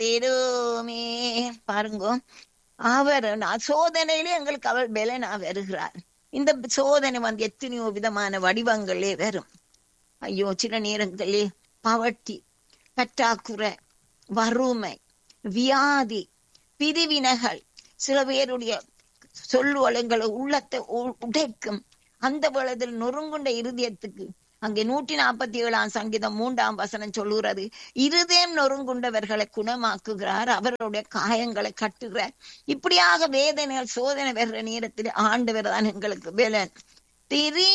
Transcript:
நடத்திடுமே பாருங்க அவர் நான் சோதனையிலே எங்களுக்கு அவர் பெலனா வருகிறார் இந்த சோதனை வந்து எத்தனையோ விதமான வடிவங்களே வரும் ஐயோ சில நேரங்களே பவட்டி பற்றாக்குறை வறுமை வியாதி பிரிவினைகள் சில பேருடைய சொல்லுவளங்களை உள்ளத்தை உ- உடைக்கும் அந்த வேளத்தில் நொறுங்குண்ட இருதயத்துக்கு அங்கே நூற்றி நாற்பத்தி ஏழாம் சங்கீதம் மூன்றாம் வசனம் சொல்லுகிறது இருதயம் நொறுங்குண்டவர்களை குணமாக்குகிறார் அவருடைய காயங்களை கட்டுகிறார் இப்படியாக வேதனைகள் சோதனை வர்ற நேரத்தில் ஆண்டவர் தான் எங்களுக்கு வேலன் திரி